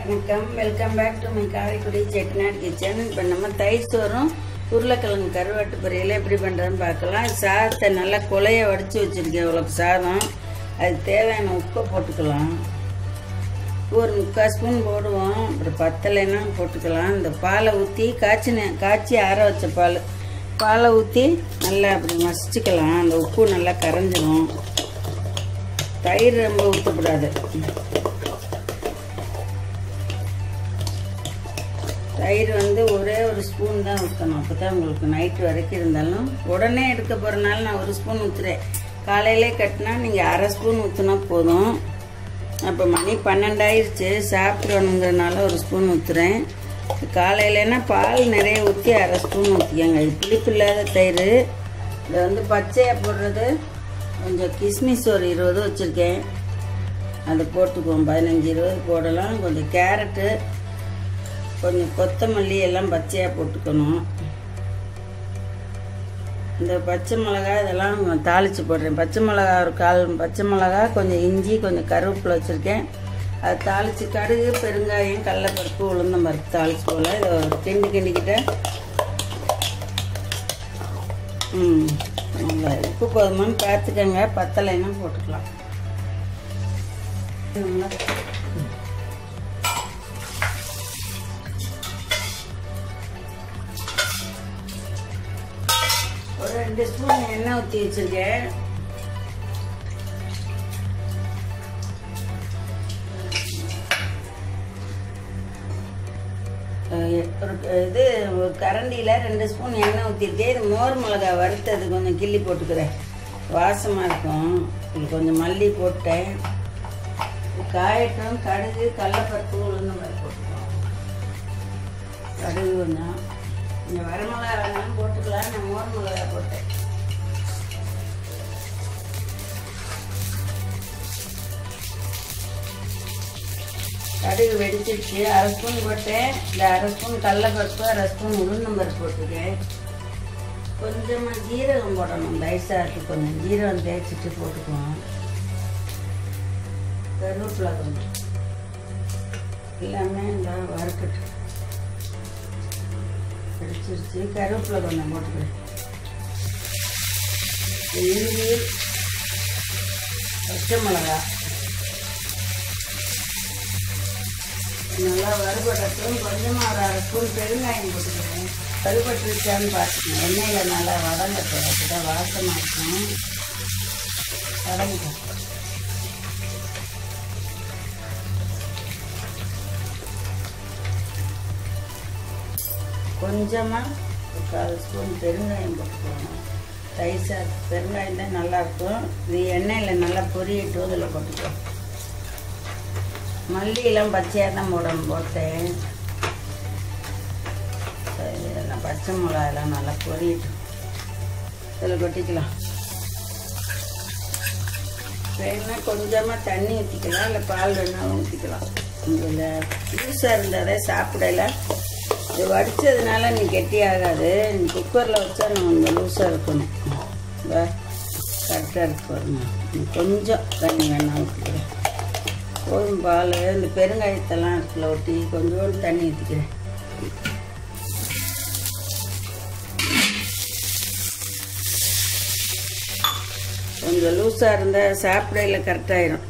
வணக்கம் welcome back to my Karaikudi Chettinad kitchen இப்போ நம்ம தயிர் சோறும் உருளைக்கிழங்கு கருவாட்டு பொரியல் எப்படி பண்ணுறதுன்னு பார்க்கலாம் சாதத்தை நல்லா கொலைய வடித்து வச்சுருக்கேன் இவ்வளோ சாதம் அதுக்கு தேவையான உப்பை போட்டுக்கலாம் ஒரு முக்கால் ஸ்பூன் போடுவோம் அப்புறம் பத்தலைன்னா போட்டுக்கலாம் இந்த பாலை ஊற்றி காய்ச்சின காய்ச்சி ஆற வச்ச பால் பாலை ஊற்றி நல்லா அப்படி மசிச்சுக்கலாம் அந்த உப்பு நல்லா கரைஞ்சிரும் தயிர் ரொம்ப ஊற்றக்கூடாது தயிர் வந்து ஒரே ஒரு ஸ்பூன் தான் ஊற்றணும் அப்போ தான் உங்களுக்கு நைட்டு வரைக்கும் இருந்தாலும் உடனே எடுக்க போகிறனால நான் ஒரு ஸ்பூன் ஊற்றுறேன் காலையிலே கட்டினா நீங்கள் அரை ஸ்பூன் ஊற்றினா போதும் அப்போ மணி பன்னெண்டாயிருச்சு சாப்பிடணுங்கிறனால ஒரு ஸ்பூன் ஊற்றுறேன் காலையிலனா பால் நிறைய ஊற்றி அரை ஸ்பூன் ஊற்றிக்கங்க இது புளிப்பு இல்லாத தயிர் இதை வந்து பச்சையாக போடுறது கொஞ்சம் கிஸ்மிஸ் ஒரு இருபது வச்சுருக்கேன் அதை போட்டுக்குவோம் பதினஞ்சு இருபது போடலாம் கொஞ்சம் கேரட்டு கொஞ்சம் கொத்தமல்லி எல்லாம் பச்சையாக போட்டுக்கணும் இந்த பச்சை மிளகா இதெல்லாம் தாளித்து போடுறேன் பச்சை மிளகா ஒரு கால் பச்சை மிளகா கொஞ்சம் இஞ்சி கொஞ்சம் கருவேப்பிலை வச்சுருக்கேன் அதை தாளித்து கடுகு பெருங்காயம் கடலைப்பருப்பு உளுந்தம் பருப்பு தாளித்து போல் இதை ஒரு கிண்டி கிண்டிக்கிட்ட ம் நல்லா உப்பு போதுமான்னு பார்த்துக்கங்க பத்தலைன்னா போட்டுக்கலாம் நல்லா ஒரு ரெண்டு ஸ்பூன் எண்ணெய் ஊற்றி வச்சிருக்கேன் அஹ் ஒரு இது ஒரு கரண்டியில் ரெண்டு ஸ்பூன் எண்ணெய் ஊற்றிருக்கேன் இது மோர் மிளகா வறுத்தது கொஞ்சம் கிள்ளி போட்டுக்கிறேன் வாசமாக இருக்கும் இது கொஞ்சம் மல்லி போட்டேன் காயட்டும் கடுகு கடலப்பருப்பு உளுந்த மாதிரி போட்டுக்கலாம் கடுகு கொஞ்சம் இந்த வரமிளகா வேணாலும் போட்டுக்கலாம் நான் மோர் மிளகா போட்டேன் கடுகு வெடிச்சிருச்சு அரை ஸ்பூன் போட்டேன் இந்த அரை ஸ்பூன் கடலப்பருப்பு அரை ஸ்பூன் உளுந்தம்பருப்பு போட்டுக்கேன் கொஞ்சமாக ஜீரகம் போடணும் லைசாக கொஞ்சம் ஜீரகம் தேய்ச்சிட்டு போட்டுக்குவோம் கருவேப்பிலை கொஞ்சம் எல்லாமே இந்த வறுக்கட்டு பிடிச்சிருச்சு கருவேப்பிலை கொஞ்சம் போட்டுக்கிறேன் இஞ்சி பச்சை மிளகா நல்லா வறுபடட்டும் கொஞ்சமாக ஒரு அரை ஸ்பூன் பெருங்காயம் போட்டுக்கிறேன் வறுபட்டுருச்சான்னு பார்த்துக்கணும் எண்ணெயில் நல்லா வதங்கட்டும் அப்பதான் வாசமாக இருக்கும் வதங்கிட்டோம் கொஞ்சமாக ஒரு கால் ஸ்பூன் பெருங்காயம் போட்டுக்கணும் தயிர் சாதம் பெருங்காயம் தான் நல்லாயிருக்கும் இது எண்ணெயில் நல்லா பொரியட்டும் இதில் போட்டுக்கலாம் மல்லியெல்லாம் பச்சையாக தான் போடணும் போட்டேன் சரி, இதெல்லாம் பச்சை மிளகாயெல்லாம் நல்லா பொரியட்டும் இதில் கொட்டிக்கலாம் வேணும்னா கொஞ்சமாக தண்ணி ஊற்றிக்கலாம் இல்லை பால் வேணாலும் ஊற்றிக்கலாம் இதில் லூஸாக இருந்தாலே சாப்பிடல இது வடித்ததுனால நீ கெட்டியாகாது நீ குக்கரில் வச்சா நான் கொஞ்சம் லூஸாக இருக்கணும் கரெக்டாக இருக்கு பாருங்க நீ கொஞ்சம் தண்ணி வேணா ஊற்றிக்கிறேன் கோதுமை பால் இந்த பெருங்காயத்தெல்லாம் இருக்குல்ல ஒட்டி கொஞ்சோண்டு தண்ணி ஊற்றிக்கிறேன் கொஞ்சம் லூஸாக இருந்தால் சாப்பிடையில கரெக்டாயிரும்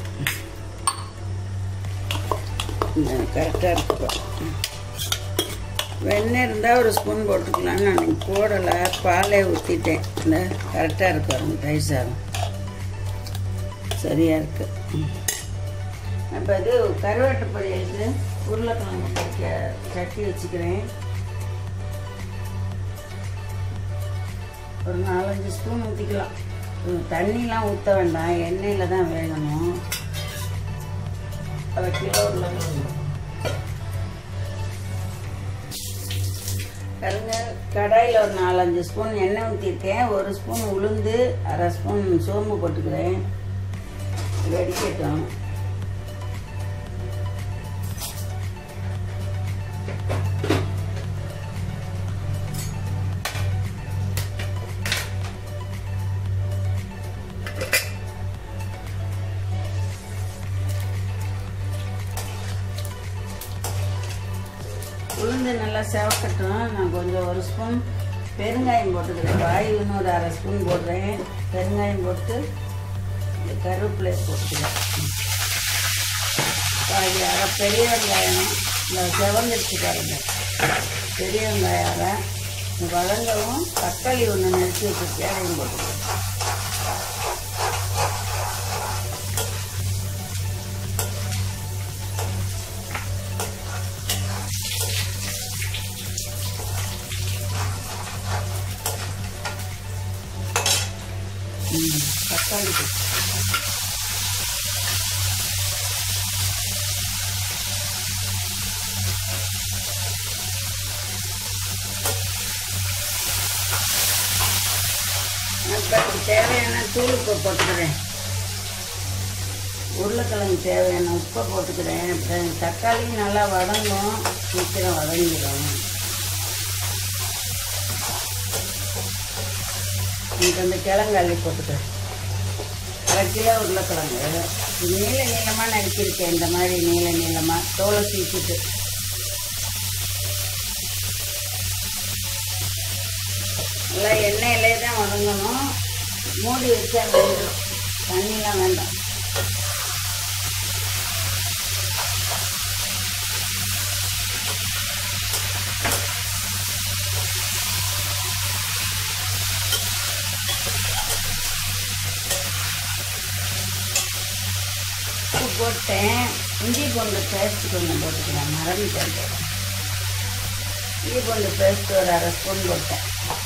கரெக்டாக இருக்கு வெண்ணெய் இருந்தால் ஒரு ஸ்பூன் போட்டுக்கலாம் நான் போடலை பாலே ஊற்றிட்டேன் இந்த கரெக்டாக இருக்கு பாருங்க தயிர் சாதம் சரியாக இருக்கு இப்போ இது கருவாட்டு பொரியலுக்கு உருளைக்கிழங்கு பொரிக்க சட்டி வச்சுக்கிறேன் ஒரு நாலஞ்சு ஸ்பூன் ஊற்றிக்கலாம் தண்ணிலாம் ஊற்ற வேண்டாம் எண்ணெயில் தான் வேகணும் அதை கிலோ உருளைக்கிழங்கு பாருங்க கடாயில் ஒரு நாலஞ்சு ஸ்பூன் எண்ணெய் ஊற்றிருக்கேன் ஒரு ஸ்பூன் உளுந்து அரை ஸ்பூன் சோம்பு போட்டுக்கிறேன் வெடிக்கட்டும் உளுந்து நல்லா செவக்கட்டும் நான் கொஞ்சம் ஒரு ஸ்பூன் பெருங்காயம் போட்டுக்கிறேன் வாயுன்னு ஒரு அரை ஸ்பூன் போடுறேன் பெருங்காயம் போட்டு இந்த கருவேப்பிலை போட்டுக்கிறேன் பாதி அரை பெரிய வெங்காயம் இந்த செவந்துருச்சு பாருங்க பெரிய வெங்காயம் அரை இந்த வதங்கவும் தக்காளி ஒன்று நறுக்கி வச்சுருக்கேன் அதையும் போட்டுக்கிறேன் ம், தக்காளி போட்டு அப்புறம் தேவையான தூள் உப்பு போட்டுக்கிறேன் உருளைக்கிழங்கு தேவையான உப்பை போட்டுக்கிறேன் அப்புறம் தக்காளி நல்லா வதங்கும் சீக்கிரம் வதங்கிடும் எனக்கு அந்த கிழங்கு அள்ளி போட்டுக்கிறேன் அரை கிலோ உருளைக்கிழங்கு இது நீள நீளமாக நறுக்கியிருக்கேன் இந்த மாதிரி நீள நீளமாக தோலை சீக்கிட்டு நல்லா எண்ணெயிலே தான் வதங்கணும் மூடி வச்சா வெந்துடும் தண்ணிலாம் வேண்டாம் உப்பு போட்டேன் இஞ்சி பூண்டு பேஸ்ட் கொஞ்சம் போட்டுக்கிறேன் மறந்துட்டேன் இஞ்சி பூண்டு பேஸ்ட் ஒரு அரை ஸ்பூன் போட்டேன்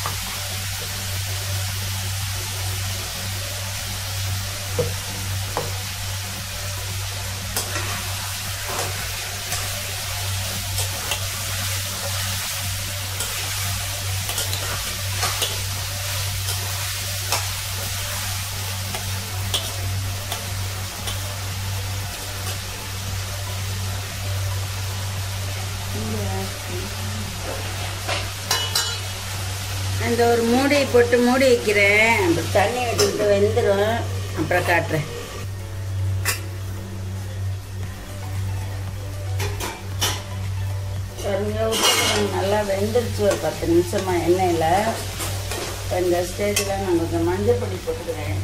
அந்த ஒரு மூடி போட்டு மூடி வைக்கிறேன் அப்புறம் தண்ணி விட்டுக்கிட்டு வெந்துடும் அப்புறம் காட்டுறேன் பாருங்க உருளைக்கிழங்கு நல்லா வெந்துருச்சு ஒரு பத்து நிமிஷமா எண்ணெயில் இப்போ இந்த ஸ்டேஜில் நான் கொஞ்சம் மஞ்சள் பொடி போட்டுக்கிறேன்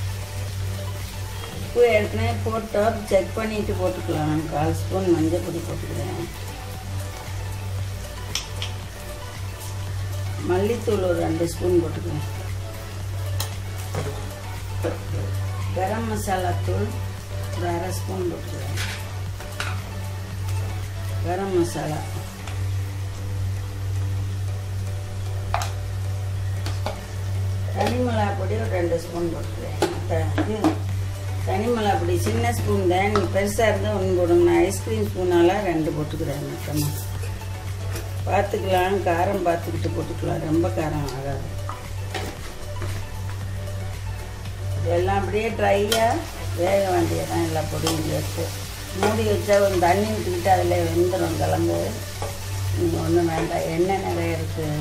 உப்பு ஏற்கனவே போட்டோம் செக் பண்ணிட்டு போட்டுக்கலாம் நான் கால் ஸ்பூன் மஞ்சள் பொடி போட்டுக்கிறேன் மல்லித்தூள் ஒரு ரெண்டு ஸ்பூன் போட்டுக்கிறேன் கரம் மசாலா தூள் ஒரு அரை ஸ்பூன் போட்டுக்கிறேன் கரம் மசாலா தனி மிளகா பொடி ஒரு ரெண்டு ஸ்பூன் போட்டுக்கிறேன் த- இது தனி மிளகா பொடி சின்ன ஸ்பூன் தான் நீங்கள் பெருசாக இருந்தால் ஒன்று போடுங்க நான் ஐஸ்கிரீம் ஸ்பூனால ரெண்டு போட்டுக்கிறேன் மொத்தமாக பார்த்துக்கலாம் காரம் பார்த்துக்கிட்டு போட்டுக்கலாம் ரொம்ப காரம் ஆகாது இதெல்லாம் அப்படியே ட்ரையாக வேக வேண்டியதான் எல்லா பொடியும் சேர்த்து மூடி வச்சா ஒரு தண்ணி விட்டுக்கிட்டு அதில் வெந்துடும் கிழங்கு நீங்கள் ஒன்றும் வேண்டாம் எண்ணெய் நிறைய இருக்குது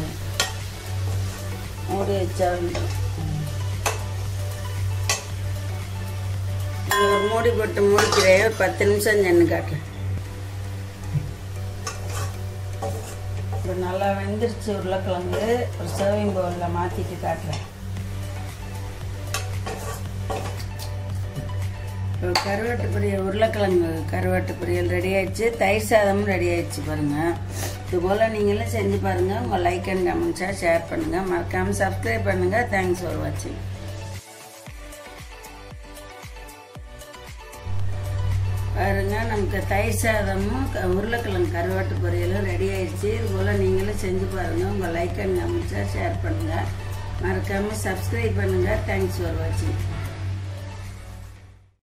மூடி வச்சா வெந்துடும் ம். நான் ஒரு மூடி போட்டு மூடிக்கிறேன் ஒரு பத்து நிமிஷம் சென்று காட்டுறேன் இப்போ நல்லா வெந்துருச்சு உருளைக்கிழங்கு ஒரு சர்விங் பவுலில் மாற்றிட்டு காட்டுறேன் இப்போ கருவாட்டு பொரியல் உருளைக்கிழங்கு கருவாட்டு பொரியல் ரெடி ஆயிடுச்சு தயிர் சாதமும் ரெடி ஆயிடுச்சு பாருங்கள் இது போல் நீங்களும் செஞ்சு பாருங்கள் உங்கள் லைக் அண்ட் கமெண்ட்ஸாக ஷேர் பண்ணுங்கள் மறக்காமல் சப்ஸ்கிரைப் பண்ணுங்கள் தேங்க்ஸ் ஃபார் வாட்சிங் பாருங்க நமக்கு தயிர் சாதமும் க- உருளைக்கிழங்கு கருவாட்டு பொரியலும் ரெடி ஆயிடுச்சு இது போல் நீங்களும் செஞ்சு பாருங்கள் உங்கள் லைக் அண்ட் கமெண்ட்ஸாக ஷேர் பண்ணுங்கள் மறக்காமல் சப்ஸ்கிரைப் பண்ணுங்கள் தேங்க்ஸ் ஃபார் வாட்சிங்